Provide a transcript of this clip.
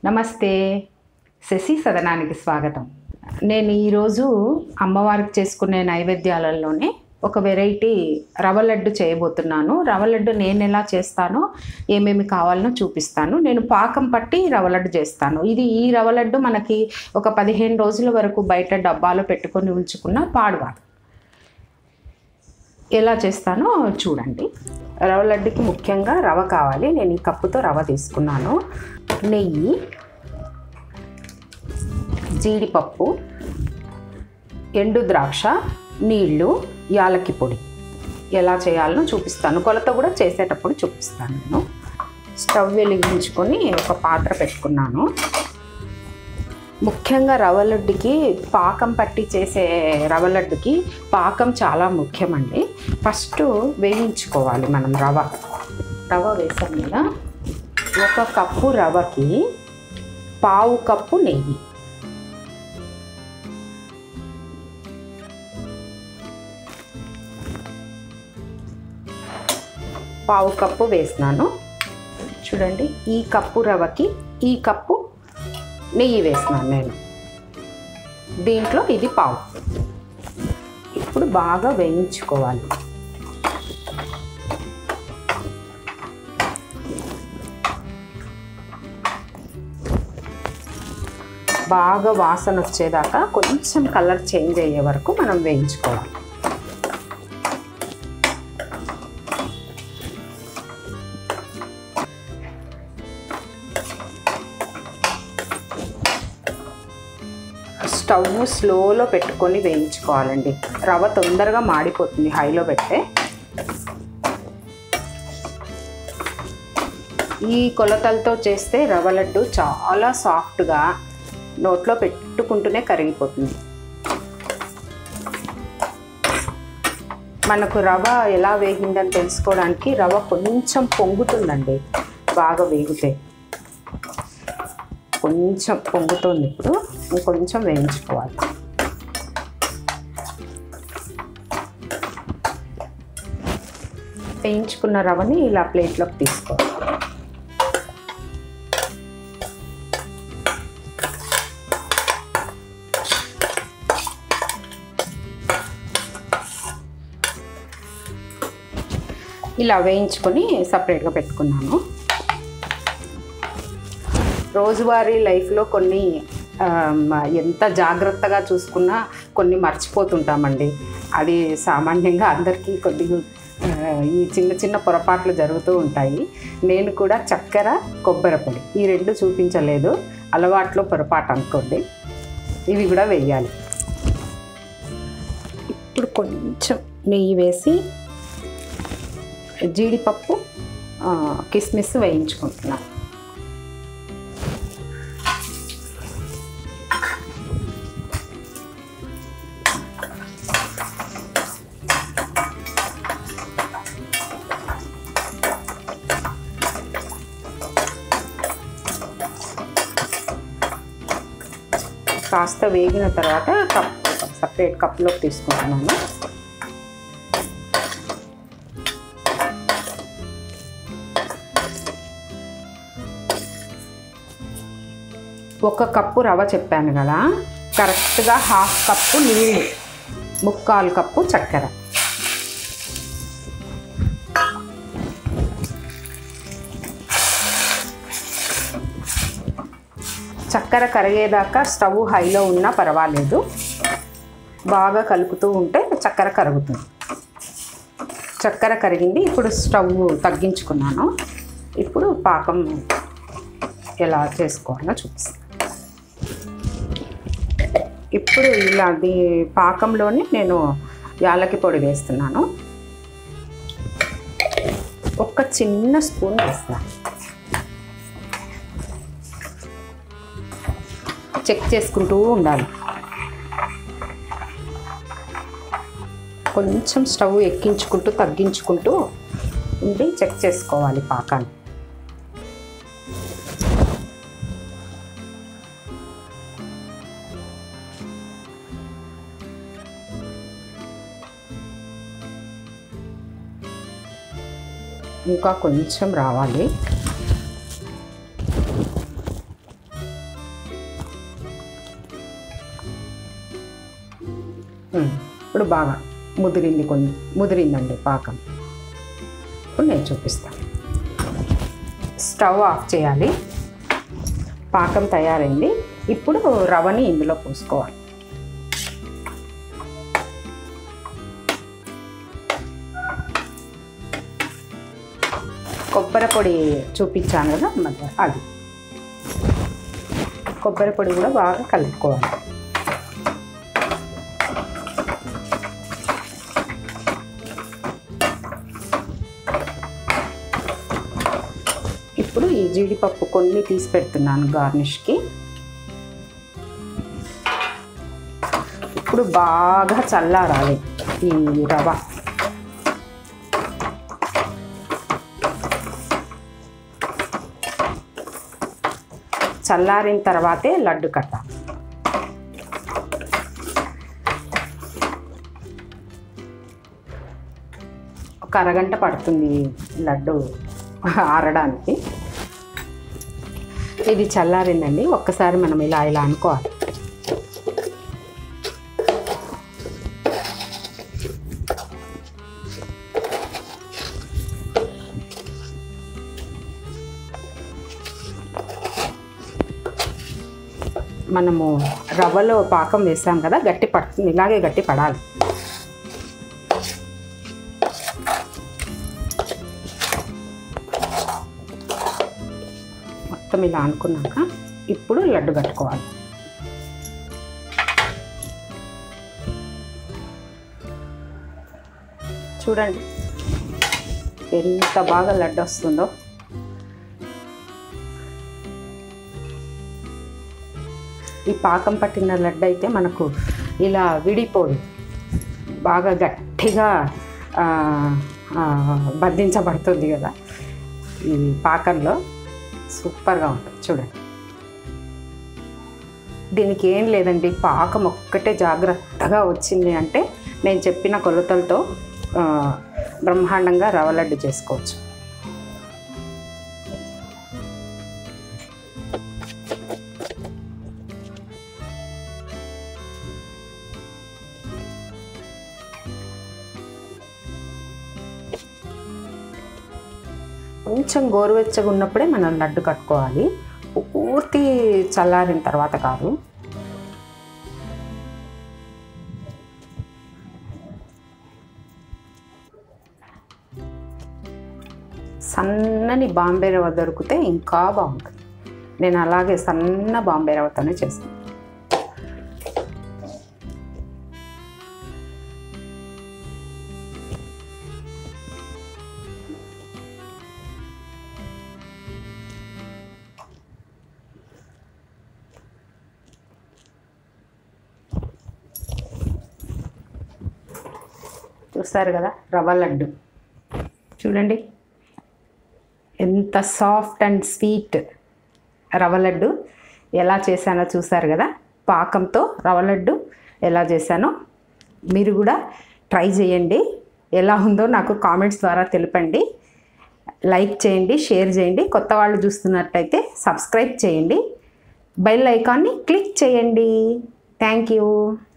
నమస్తే శశి సదనానికి స్వాగతం నేను ఈరోజు అమ్మవారికి చేసుకునే నైవేద్యాలలోనే ఒక వెరైటీ రవ్వ లడ్డు చేయబోతున్నాను రవ్వ లడ్డు నేను ఎలా చేస్తానో ఏమేమి కావాలనో చూపిస్తాను నేను పాకం పట్టి రవ్వ లడ్డు చేస్తాను ఇది ఈ రవ్వ లడ్డు మనకి ఒక పదిహేను రోజుల వరకు బయట డబ్బాలో పెట్టుకొని ఉంచుకున్న పాడువాదు ఎలా చేస్తానో చూడండి రవ్వ లడ్డుకి ముఖ్యంగా రవ్వ కావాలి నేను ఈ కప్పుతో రవ్వ తీసుకున్నాను నెయ్యి జీడిపప్పు ఎండు ద్రాక్ష నీళ్ళు యాలకి పొడి ఎలా చేయాలనో చూపిస్తాను కొలత కూడా చేసేటప్పుడు చూపిస్తాను నేను స్టవ్ వెలిగించుకొని ఒక పాత్ర పెట్టుకున్నాను ముఖ్యంగా రవ్వ లడ్డుకి పాకం పట్టి చేసే రవ్వ లడ్డుకి పాకం చాలా ముఖ్యమండి ఫస్ట్ వేయించుకోవాలి మనం రవ్వ రవ్వ వేసాం కదా ఒక కప్పు రవ్వకి పావు కప్పు నెయ్యి పావు కప్పు వేసినాను చూడండి ఈ కప్పు రవ్వకి ఈ కప్పు నెయ్యి వేసినాను నేను దీంట్లో ఇది పావు ఇప్పుడు బాగా వేయించుకోవాలి బాగా వాసన వచ్చేదాకా కొంచెం కలర్ చేంజ్ అయ్యే వరకు మనం వేయించుకోవాలి స్టవ్ స్లోలో పెట్టుకొని వేయించుకోవాలండి రవ్వ తొందరగా మాడిపోతుంది హైలో పెడితే ఈ కొలతలతో చేస్తే రవ్వ లడ్డు చాలా సాఫ్ట్గా నోట్లో పెట్టుకుంటూనే కరిగిపోతుంది మనకు రవ్వ ఎలా వేగిందని తెలుసుకోవడానికి రవ్వ కొంచెం పొంగుతుందండి బాగా వేగితే కొంచెం పొంగుతుంది ఇప్పుడు ఇంకొంచెం వేయించుకోవాలి వేయించుకున్న రవ్వని ఇలా ప్లేట్లోకి తీసుకోవాలి ఇలా వేయించుకొని సపరేట్గా పెట్టుకున్నాను రోజువారీ లైఫ్లో కొన్ని ఆ, మ- ఎంత జాగ్రత్తగా చూసుకున్నా కొన్ని మర్చిపోతుంటామండి అది సామాన్యంగా అందరికీ కొద్ది ఆ, ఈ చిన్న చిన్న పొరపాట్లు జరుగుతూ ఉంటాయి నేను కూడా చక్కెర కొబ్బరి పొడి ఈ రెండు చూపించలేదు అలవాట్లో పొరపాటు అనుకోండి ఇవి కూడా వేయాలి ఇప్పుడు కొంచెం నెయ్యి వేసి జీడిపప్పు ఆ, కిస్మిస్ వేయించుకుంటున్నాను కాస్త వేగిన తర్వాత కప్ సపరేట్ కప్లోకి తీసుకుంటున్నాను ఒక కప్పు రవ్వ చెప్పాను కదా కరెక్ట్గా హాఫ్ కప్పు నీళ్ళు ముక్కాలు కప్పు చక్కెర చక్కెర కరిగేదాకా స్టవ్ హైలో ఉన్నా పర్వాలేదు బాగా కలుపుతూ ఉంటే చక్కెర కరుగుతుంది చక్కెర కరిగింది ఇప్పుడు స్టవ్ తగ్గించుకున్నాను ఇప్పుడు పాకం ఎలా చేసుకోవాలో చూపిస్తాను ఇప్పుడు ఇలా దీ పాకంలోనే నేను యాలకి పొడి వేస్తున్నాను ఒక చిన్న స్పూన్ వేస్తాను చెక్ చేసుకుంటూ ఉండాలి కొంచెం స్టవ్ ఎక్కించుకుంటూ తగ్గించుకుంటూ ఉండి చెక్ చేసుకోవాలి పాకాన్ని ఇంకా కొంచెం రావాలి ఉమ్, ఇప్పుడు బాగా ముదిరింది కొంచెం ముదిరిందండి పాకం ఇప్పుడు నేను చూపిస్తాను స్టవ్ ఆఫ్ చేయాలి పాకం తయారైంది ఇప్పుడు రవ్వని ఇందులో పోసుకోవాలి కొబ్బరి పొడి చూపించాను కదా మధ్య అది కొబ్బరి పొడి కూడా బాగా కలుపుకోవాలి ఇప్పుడు ఈ జీడిపప్పు కొన్ని తీసి పెడుతున్నాను గార్నిష్కి ఇప్పుడు బాగా చల్లారాలి ఈ రవ చల్లారిన తర్వాతే లడ్డు కట్ట ఒక అరగంట పడుతుంది లడ్డు ఆరడానికి ఇది చల్లారిందండి ఒక్కసారి మనం ఇలా ఇలా అనుకోవాలి మనము రవ్వలో పాకం వేసాం కదా గట్టి పడుతుంది ఇలాగే గట్టి పడాలి మొత్తం ఇలా అనుకున్నాక ఇప్పుడు లడ్డు కట్టుకోవాలి చూడండి ఎంత బాగా లడ్డు వస్తుందో ఈ పాకం పట్టిన లడ్డు అయితే మనకు ఇలా విడిపోదు బాగా గట్టిగా ఆ, ఆ, బంధించబడుతుంది కదా ఈ పాకంలో సూపర్గా ఉంటుంది చూడండి దీనికి ఏం లేదండి పాకం ఒక్కటే జాగ్రత్తగా వచ్చింది అంటే నేను చెప్పిన కొలతలతో ఆ, బ్రహ్మాండంగా రవ్వ లడ్డు చేసుకోవచ్చు కొంచెం గోరువెచ్చగా ఉన్నప్పుడే మనం లడ్డు కట్టుకోవాలి పూర్తి చల్లారిన తర్వాత కాదు సన్నని బాంబే రవ్వ దొరికితే ఇంకా బాగుంటుంది నేను అలాగే సన్న బాంబే రవ్వతోనే చేస్తాను చూస్తారు కదా రవ్వ లడ్డు చూడండి ఎంత సాఫ్ట్ అండ్ స్వీట్ రవ్వ లడ్డు ఎలా చేశానో చూసారు కదా పాకంతో రవ్వ లడ్డు ఎలా చేశానో మీరు కూడా ట్రై చేయండి ఎలా ఉందో నాకు కామెంట్స్ ద్వారా తెలపండి లైక్ చేయండి షేర్ చేయండి కొత్త వాళ్ళు చూస్తున్నట్టయితే సబ్స్క్రైబ్ చేయండి బెల్ ఐకాన్ని క్లిక్ చేయండి థ్యాంక్ యూ